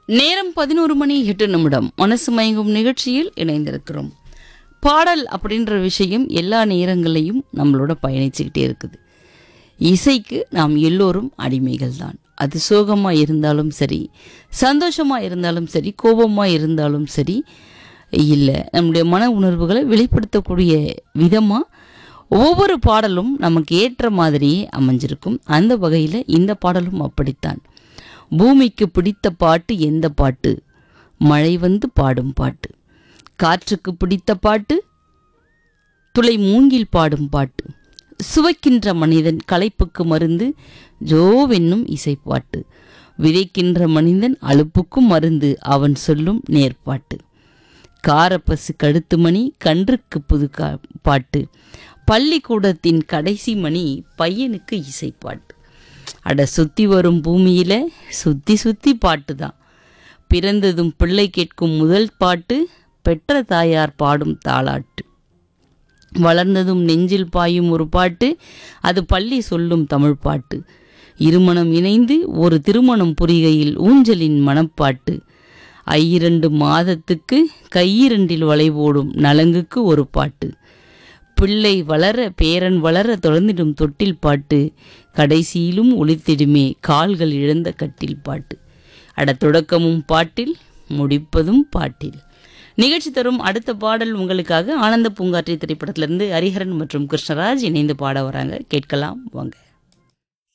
நேரம் பதினோரு மணி எட்டு நிமிடம் மனசு மயங்கும் நிகழ்ச்சியில் இணைந்திருக்கிறோம் பாடல் அப்படின்ற விஷயம் எல்லா நேரங்களையும் நம்மளோட பயணிச்சுக்கிட்டே இருக்குது இசைக்கு நாம் எல்லோரும் அடிமைகள் தான் அது சோகமாக இருந்தாலும் சரி சந்தோஷமாக இருந்தாலும் சரி கோபமாக இருந்தாலும் சரி இல்லை நம்முடைய மன உணர்வுகளை வெளிப்படுத்தக்கூடிய விதமாக ஒவ்வொரு பாடலும் நமக்கு ஏற்ற மாதிரியே அமைஞ்சிருக்கும் அந்த வகையில் இந்த பாடலும் அப்படித்தான் பூமிக்கு பிடித்த பாட்டு எந்த பாட்டு மழை வந்து பாடும் பாட்டு காற்றுக்கு பிடித்த பாட்டு துளை மூங்கில் பாடும் பாட்டு சுவைக்கின்ற மனிதன் களைப்புக்கு மருந்து ஜோவென்னும் இசைப்பாட்டு விதைக்கின்ற மனிதன் அலுப்புக்கும் மருந்து அவன் சொல்லும் நேர்பாட்டு காரப்பசு கழுத்து மணி கன்றுக்கு புது கா பாட்டு பள்ளிக்கூடத்தின் கடைசி மணி பையனுக்கு இசைப்பாட்டு அட சுத்தி வரும் பூமியில சுத்தி சுத்தி பாட்டு தான் பிறந்ததும் பிள்ளை கேட்கும் முதல் பாட்டு பெற்ற தாயார் பாடும் தாளாட்டு வளர்ந்ததும் நெஞ்சில் பாயும் ஒரு பாட்டு அது பள்ளி சொல்லும் தமிழ் பாட்டு இருமணம் இணைந்து ஒரு திருமணம் புரிகையில் ஊஞ்சலின் மனப்பாட்டு ஐயிரண்டு மாதத்துக்கு கையிரண்டில் வளைவோடும் நலங்குக்கு ஒரு பாட்டு பிள்ளை வளர பேரன் வளர தொடர்ந்திடும் தொட்டில் பாட்டு கடைசியிலும் ஒளித்திடுமே கால்கள் இழந்த கட்டில் பாட்டு அட தொடக்கமும் பாட்டில் முடிப்பதும் பாட்டில் நிகழ்ச்சி தரும் அடுத்த பாடல் உங்களுக்காக ஆனந்த பூங்காற்றி திரைப்படத்திலிருந்து ஹரிஹரன் மற்றும் கிருஷ்ணராஜ் இணைந்து பாட வராங்க கேட்கலாம் வாங்க